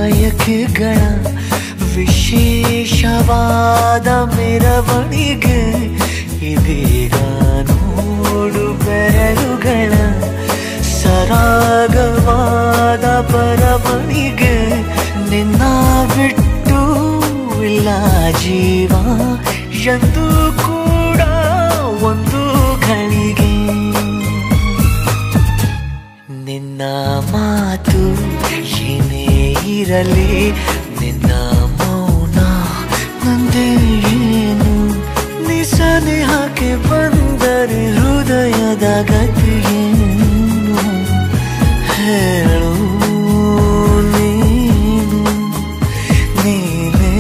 ಆಯಕೆಗಳ ವಿಶೇಷವಾದ ಮೆರವಣಿಗೆ ಇದೀಗ ನೋಡು ಬೆರಳುಗಳ ಸರಾಗವಾದ ಬರವಣಿಗೆ ನಿನ್ನ ಬಿಟ್ಟು ಇಲ್ಲ ಜೀವ ಎಂದು ಕೂಡ ಒಂದು ಗಳಿಗೆ ನಿನ್ನ ಮಾತು ಏನೇ ಇರಲಿ ನಿನ್ನ ಮೌನ ನಂದೇ ಏನು ನಿಸನೇಹಕ್ಕೆ ಬಂದರೆ ಹೃದಯದ ಗತಿಯೇನು ಹೇಳು ನೀನು ನೀನೇ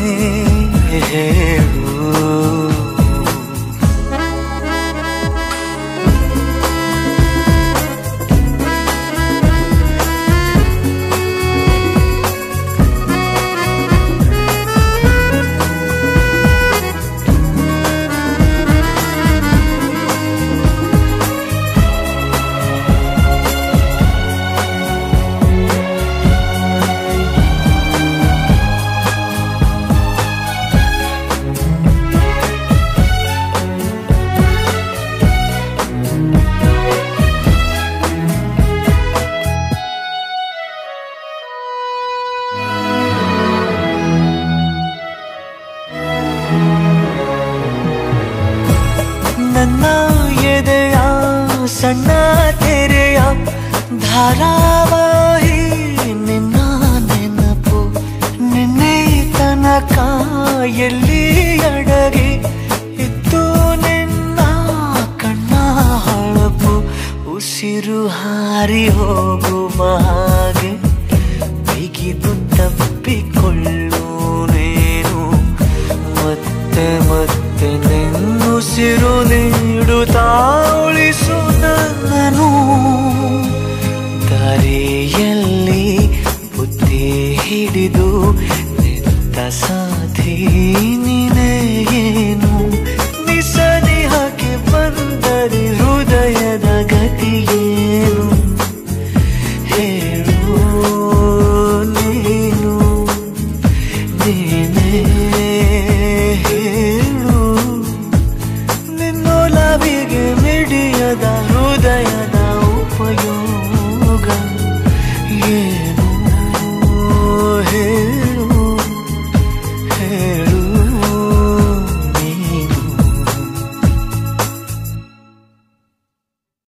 ಹೇಳು ನನ್ನ ಎದೆಯ ಸಣ್ಣ ತೆರೆಯ ಧಾರಾವಾಹಿ ನಿನ್ನ ನೆನಪು ನಿನ್ನೆ ತನಕ ಎಲ್ಲಿ ಅಡಗಿ ಇತ್ತು ನಿನ್ನ ಕಣ್ಣ ಹೊಳಪು ಉಸಿರು ಹಾರಿ ಹೋಗುವ ಹಾಗೆ ಬಿಗಿದು ತಪ್ಪಿಕೊಳ್ಳು ನೀನು ಮತ್ತೆ ಮತ್ತೆ ನೆನ್ನುಸಿರು ನೀಡುತ್ತಾ ಉಳಿಸು ನನ್ನನು ದಾರಿಯಲ್ಲಿ ಬುದ್ಧಿ ಹಿಡಿದು ನಿಂತ ಸಾಧಿ ನೀನೇ ಏನು ನಿಸನಿಹಕ್ಕೆ ಬಂದರೆ ಹೃದಯದ ಗತಿಯೇನು ಹೇಳು ನೀನು ನೀನೇ ಹೇಳು ನಿನ್ನೊಲವಿಗೆ ಮಿಡಿಯದ ಹೃದಯದ ಉಪಯೋಗ ಏನು